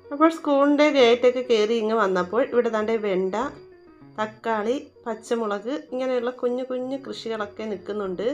അപ്പോൾ സ്കൂളിൻ്റെ ഗേറ്റൊക്കെ കയറി ഇങ്ങ് വന്നപ്പോൾ ഇവിടെ തൻ്റെ വെണ്ട തക്കാളി പച്ചമുളക് ഇങ്ങനെയുള്ള കുഞ്ഞു കുഞ്ഞു കൃഷികളൊക്കെ നിൽക്കുന്നുണ്ട്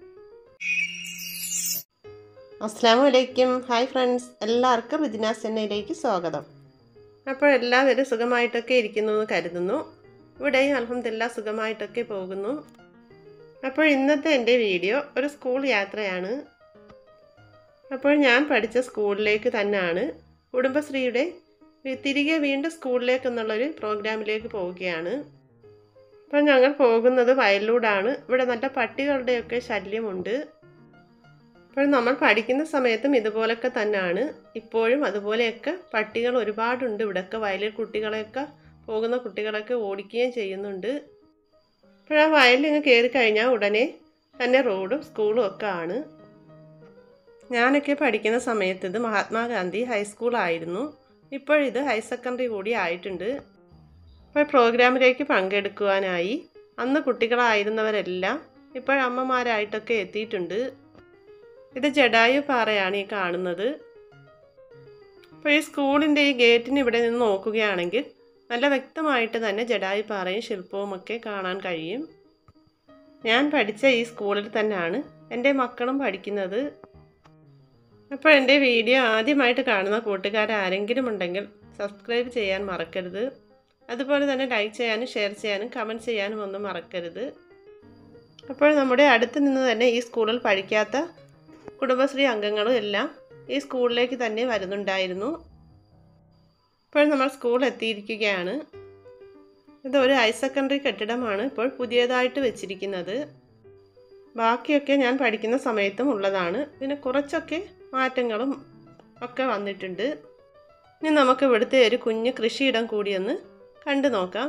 അസ്സാം വലൈക്കും ഹായ് ഫ്രണ്ട്സ് എല്ലാവർക്കും റിജിന ചെന്നൈയിലേക്ക് സ്വാഗതം അപ്പോൾ എല്ലാവരും സുഖമായിട്ടൊക്കെ ഇരിക്കുന്നു എന്ന് കരുതുന്നു ഇവിടെയും അലഹമില്ല സുഖമായിട്ടൊക്കെ പോകുന്നു അപ്പോൾ ഇന്നത്തെ എൻ്റെ വീഡിയോ ഒരു സ്കൂൾ യാത്രയാണ് അപ്പോൾ ഞാൻ പഠിച്ച സ്കൂളിലേക്ക് തന്നെയാണ് കുടുംബശ്രീയുടെ തിരികെ വീണ്ടും സ്കൂളിലേക്ക് എന്നുള്ളൊരു പ്രോഗ്രാമിലേക്ക് പോവുകയാണ് അപ്പോൾ ഞങ്ങൾ പോകുന്നത് വയലിലൂടാണ് ഇവിടെ നല്ല പട്ടികളുടെയൊക്കെ ശല്യമുണ്ട് അപ്പോൾ നമ്മൾ പഠിക്കുന്ന സമയത്തും ഇതുപോലൊക്കെ തന്നെയാണ് ഇപ്പോഴും അതുപോലെയൊക്കെ പട്ടികൾ ഒരുപാടുണ്ട് ഇവിടെയൊക്കെ വയലിൽ കുട്ടികളെയൊക്കെ പോകുന്ന കുട്ടികളൊക്കെ ഓടിക്കുകയും ചെയ്യുന്നുണ്ട് അപ്പോൾ ആ വയലിൽ കയറി കഴിഞ്ഞാൽ ഉടനെ തന്നെ റോഡും സ്കൂളും ഒക്കെ ആണ് ഞാനൊക്കെ പഠിക്കുന്ന സമയത്ത് ഇത് മഹാത്മാഗാന്ധി ഹൈസ്കൂളായിരുന്നു ഇപ്പോഴിത് ഹയർ സെക്കൻഡറി കൂടി ആയിട്ടുണ്ട് ഇപ്പോൾ പ്രോഗ്രാമിലേക്ക് പങ്കെടുക്കുവാനായി അന്ന് കുട്ടികളായിരുന്നവരെല്ലാം ഇപ്പോഴമ്മമാരായിട്ടൊക്കെ എത്തിയിട്ടുണ്ട് ഇത് ജഡായു പാറയാണ് ഈ കാണുന്നത് അപ്പോൾ ഈ സ്കൂളിൻ്റെ ഈ ഗേറ്റിന് ഇവിടെ നിന്ന് നോക്കുകയാണെങ്കിൽ നല്ല വ്യക്തമായിട്ട് തന്നെ ജഡായു പാറയും ശില്പവും ഒക്കെ കാണാൻ കഴിയും ഞാൻ പഠിച്ച ഈ സ്കൂളിൽ തന്നെയാണ് എൻ്റെ മക്കളും പഠിക്കുന്നത് അപ്പോൾ എൻ്റെ വീഡിയോ ആദ്യമായിട്ട് കാണുന്ന കൂട്ടുകാർ ആരെങ്കിലും ഉണ്ടെങ്കിൽ സബ്സ്ക്രൈബ് ചെയ്യാൻ മറക്കരുത് അതുപോലെ തന്നെ ലൈക്ക് ചെയ്യാനും ഷെയർ ചെയ്യാനും കമൻറ്റ് ചെയ്യാനും ഒന്നും മറക്കരുത് അപ്പോൾ നമ്മുടെ അടുത്ത് നിന്ന് തന്നെ ഈ സ്കൂളിൽ പഠിക്കാത്ത കുടുംബശ്രീ അംഗങ്ങളും എല്ലാം ഈ സ്കൂളിലേക്ക് തന്നെ വരുന്നുണ്ടായിരുന്നു ഇപ്പോൾ നമ്മൾ സ്കൂൾ എത്തിയിരിക്കുകയാണ് ഇത് ഒരു ഹയർ സെക്കൻഡറി കെട്ടിടമാണ് ഇപ്പോൾ പുതിയതായിട്ട് വെച്ചിരിക്കുന്നത് ബാക്കിയൊക്കെ ഞാൻ പഠിക്കുന്ന സമയത്തും ഉള്ളതാണ് പിന്നെ കുറച്ചൊക്കെ മാറ്റങ്ങളും ഒക്കെ വന്നിട്ടുണ്ട് ഇനി നമുക്ക് ഇവിടുത്തെ ഒരു കുഞ്ഞു കൃഷിയിടം കൂടിയൊന്ന് കണ്ടു നോക്കാം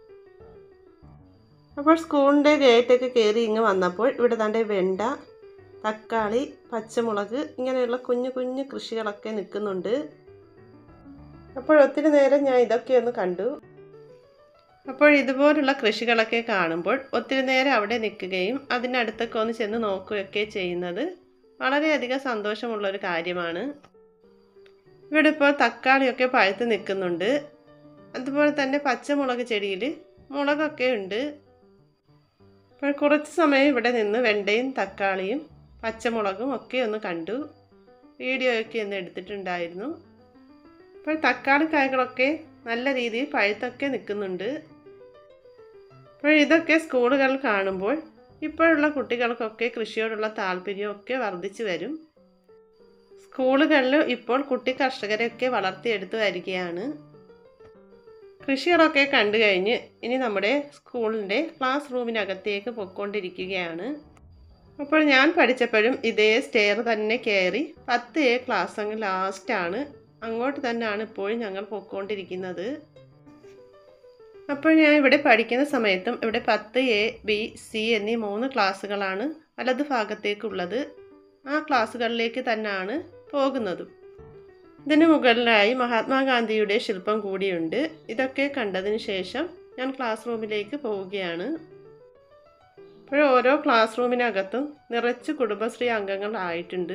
അപ്പോൾ സ്കൂളിൻ്റെ ഗേറ്റൊക്കെ കയറി ഇങ്ങ് വന്നപ്പോൾ ഇവിടെ തൻ്റെ വെണ്ട തക്കാളി പച്ചമുളക് ഇങ്ങനെയുള്ള കുഞ്ഞു കുഞ്ഞു കൃഷികളൊക്കെ നിൽക്കുന്നുണ്ട് അപ്പോൾ ഒത്തിരി നേരം ഞാൻ ഇതൊക്കെ ഒന്ന് കണ്ടു അപ്പോൾ ഇതുപോലുള്ള കൃഷികളൊക്കെ കാണുമ്പോൾ ഒത്തിരി നേരം അവിടെ നിൽക്കുകയും അതിനടുത്തൊക്കെ ഒന്ന് ചെന്ന് നോക്കുകയൊക്കെ ചെയ്യുന്നത് വളരെയധികം സന്തോഷമുള്ളൊരു കാര്യമാണ് ഇവിടെ ഇപ്പോൾ തക്കാളിയൊക്കെ പഴുത്ത് നിൽക്കുന്നുണ്ട് അതുപോലെ തന്നെ പച്ചമുളക് ചെടിയിൽ മുളകൊക്കെ ഉണ്ട് അപ്പോൾ കുറച്ച് സമയം ഇവിടെ നിന്ന് വെണ്ടയും തക്കാളിയും പച്ചമുളകും ഒക്കെ ഒന്ന് കണ്ടു വീഡിയോയൊക്കെ ഒന്ന് എടുത്തിട്ടുണ്ടായിരുന്നു അപ്പോൾ തക്കാളി കായ്കളൊക്കെ നല്ല രീതിയിൽ പഴുത്തൊക്കെ നിൽക്കുന്നുണ്ട് അപ്പോൾ ഇതൊക്കെ സ്കൂളുകൾ കാണുമ്പോൾ ഇപ്പോഴുള്ള കുട്ടികൾക്കൊക്കെ കൃഷിയോടുള്ള താല്പര്യമൊക്കെ വർദ്ധിച്ചു വരും സ്കൂളുകളിൽ ഇപ്പോൾ കുട്ടി കർഷകരെയൊക്കെ വളർത്തിയെടുത്ത് വരികയാണ് കൃഷികളൊക്കെ കണ്ടു കഴിഞ്ഞ് ഇനി നമ്മുടെ സ്കൂളിൻ്റെ ക്ലാസ് റൂമിനകത്തേക്ക് പൊയ്ക്കൊണ്ടിരിക്കുകയാണ് അപ്പോൾ ഞാൻ പഠിച്ചപ്പോഴും ഇതേ സ്റ്റെയർ തന്നെ കയറി പത്ത് എ ക്ലാസ് അങ്ങ് ലാസ്റ്റാണ് അങ്ങോട്ട് തന്നെയാണ് ഇപ്പോഴും ഞങ്ങൾ പൊയ്ക്കൊണ്ടിരിക്കുന്നത് അപ്പോൾ ഞാൻ ഇവിടെ പഠിക്കുന്ന സമയത്തും ഇവിടെ പത്ത് എ ബി സി എന്നീ മൂന്ന് ക്ലാസ്സുകളാണ് വലതു ഭാഗത്തേക്കുള്ളത് ആ ക്ലാസ്സുകളിലേക്ക് തന്നെയാണ് പോകുന്നതും ഇതിന് മുകളിലായി മഹാത്മാഗാന്ധിയുടെ ശില്പം കൂടിയുണ്ട് ഇതൊക്കെ കണ്ടതിന് ശേഷം ഞാൻ ക്ലാസ് റൂമിലേക്ക് പോവുകയാണ് അപ്പോൾ ഓരോ ക്ലാസ് റൂമിനകത്തും നിറച്ച് കുടുംബശ്രീ അംഗങ്ങൾ ആയിട്ടുണ്ട്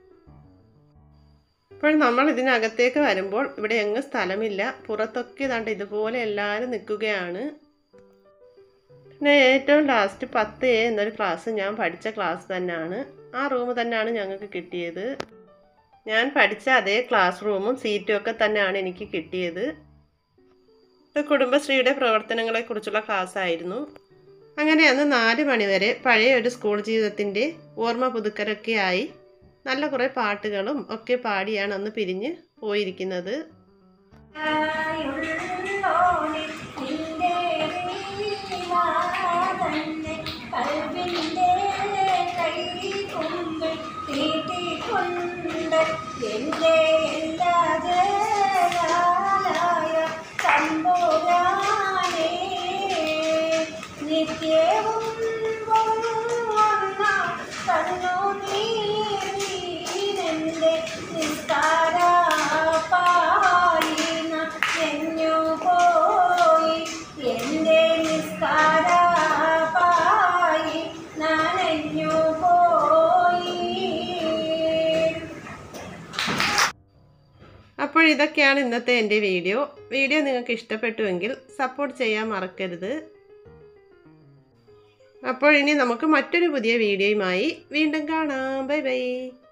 അപ്പോൾ നമ്മൾ ഇതിനകത്തേക്ക് വരുമ്പോൾ ഇവിടെ എങ്ങും സ്ഥലമില്ല പുറത്തൊക്കെ ഇതാണ്ട് ഇതുപോലെ എല്ലാവരും നിൽക്കുകയാണ് പിന്നെ ഏറ്റവും ലാസ്റ്റ് പത്ത് എ എന്നൊരു ക്ലാസ് ഞാൻ പഠിച്ച ക്ലാസ് തന്നെയാണ് ആ റൂം തന്നെയാണ് ഞങ്ങൾക്ക് കിട്ടിയത് ഞാൻ പഠിച്ച അതേ ക്ലാസ് റൂമും സീറ്റും ഒക്കെ തന്നെയാണ് എനിക്ക് കിട്ടിയത് ഇത് കുടുംബശ്രീയുടെ പ്രവർത്തനങ്ങളെക്കുറിച്ചുള്ള ക്ലാസ് ആയിരുന്നു അങ്ങനെ അന്ന് നാല് മണിവരെ പഴയ ഒരു സ്കൂൾ ജീവിതത്തിൻ്റെ ഓർമ്മ പുതുക്കലൊക്കെയായി നല്ല കുറേ പാട്ടുകളും ഒക്കെ പാടിയാണ് അന്ന് പിരിഞ്ഞ് പോയിരിക്കുന്നത് എന്റെ എല്ലാ ജയാലായ തമ്പുരാനേ നിത്യവും പൊങ്ങുന്ന കണ്ണുനീരിനെന്റെ നിസ്കാര പാലിന എഞ്ഞു പോയി എന്റെ നിസ്കാര പായി നനഞ്ഞു പോയി ഇതൊക്കെയാണ് ഇന്നത്തെ എൻ്റെ വീഡിയോ വീഡിയോ നിങ്ങൾക്ക് ഇഷ്ടപ്പെട്ടുവെങ്കിൽ സപ്പോർട്ട് ചെയ്യാൻ മറക്കരുത് അപ്പോൾ ഇനി നമുക്ക് മറ്റൊരു പുതിയ വീഡിയോയുമായി വീണ്ടും കാണാം ബൈ ബൈ